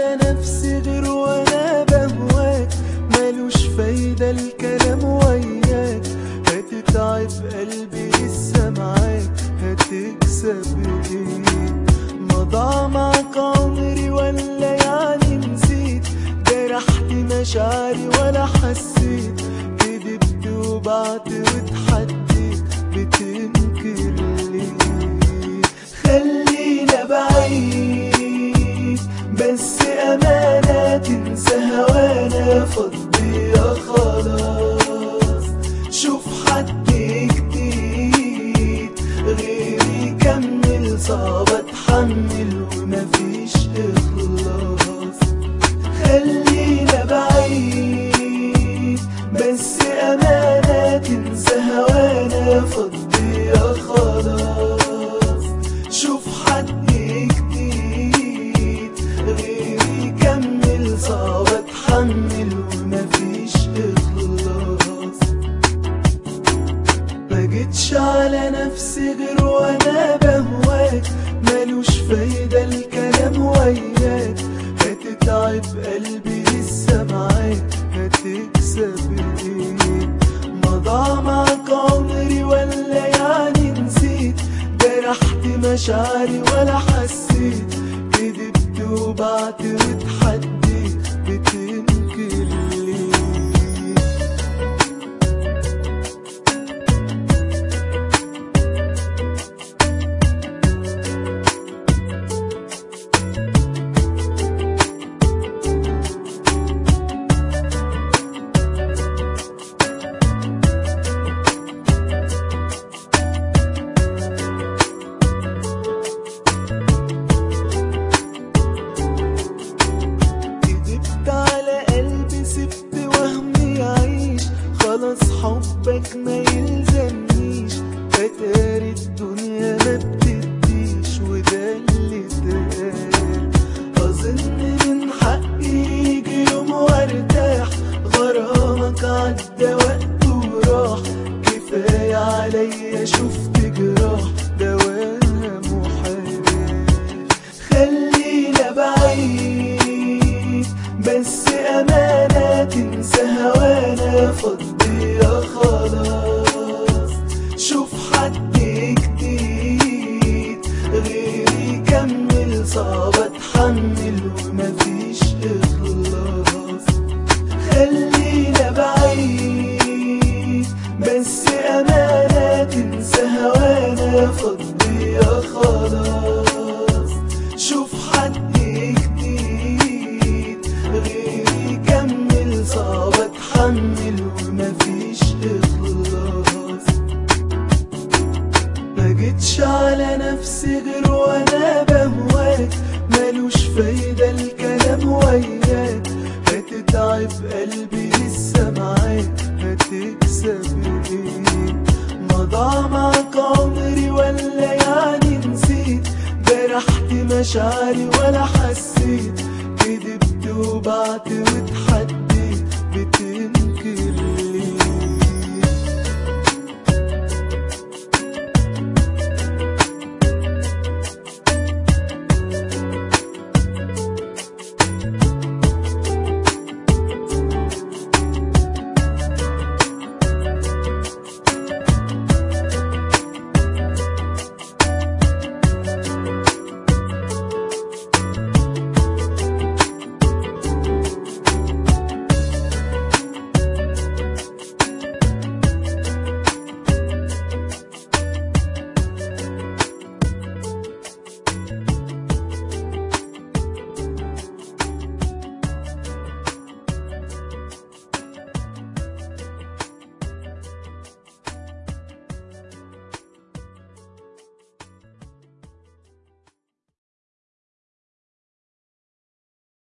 على نفسي غير وانا بهواك ملوش فايدة الكلام وياك هتتعب قلبي لسه معاك هتكسب ايه مضى معاك عمري ولا يعني نسيت جرحت مشاعري ولا حسيت كدبت وبعت واتحديت بتنكر ليه خلينا بعيد بس أمانة تنسى هوانا فضيها خلاص شوف حد جديد غيري كمل صعب اتحمل ومفيش اخلاص خلينا بعيد بس أمانة تنسى هوانا فضيها خلاص شوف حد جديد غيري كمل صعب اتحمل ومفيش اخلاص ما جيتش على نفسي غير وانا بهواك ملوش فايدة الكلام وياك هتتعب قلبي لسه معاك هتكسب ايه مضى معاك عمري ولا يعني نسيت جرحت مشاعري ولا حسيت كدبت وبعت واتحديت بتنكر ليه كدبت على قلبي سبت وهمي يعيش خلاص حبك ما يلزمنيش اتاري الدنيا ما بتديش وده اللي اتقال اظن من حقي يجي يوم وارتاح غرامك عدى وقت وراح كفايه عليا شفت جراح دواها محال خلينا بعيد بس أمانة تنسى هوانا فضيها خلاص شوف حد جديد غيري كمل صعب اتحمل ومفيش اخلاص خلينا بعيد بس أمانة تنسى هوانا فضيها خلاص شوف حد جديد غيري كمل صعب اتحمل ومفيش اخلاص ما جيتش على نفسي غير وانا بهواك ملوش فايدة الكلام وياك هتتعب قلبي لسه معاك هتكسب ايه مضى معاك عمري ولا يعني نسيت جرحت مشاعري ولا حسيت كدبت وبعت واتحديت بتنكر